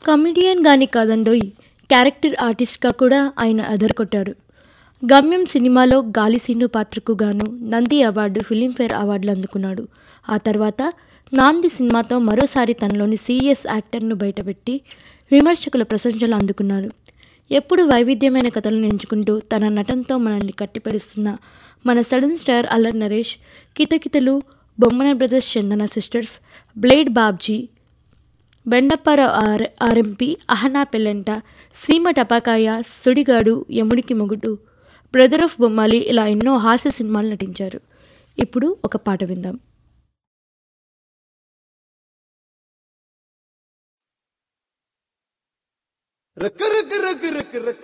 comedian గాని కాదండోయ్ character ఆర్టిస్ట్గా కూడా ఆయన అదరకొట్టారు గమ్యం సినిమాలో గాలి సీను పాత్రకు గాను నంది అవార్డు ఫిలింఫేర్ అవార్డులు అందుకున్నాడు ఆ తర్వాత నాంది సినిమాతో మరోసారి తనలోని సీరియస్ యాక్టర్ను బయటపెట్టి విమర్శకుల ప్రశంసలు అందుకున్నారు ఎప్పుడు వైవిధ్యమైన కథలను ఎంచుకుంటూ తన నటనతో మనల్ని కట్టిపడిస్తున్న మన sudden star Allari Naresh Kithakithalu Bommana brothers Chandana sisters blade Babji Bendu Apparao ఆర్ ఆర్ఎంపి అహనా పెళ్ళంట సీమ టపాకాయ సుడిగాడు యముడికి మొగుడు బ్రదర్ ఆఫ్ బొమ్మాలి ఇలా ఎన్నో హాస్య సినిమాలు నటించారు ఇప్పుడు ఒక పాట విందాం రక్క రక్క రక్క రక్క రక్క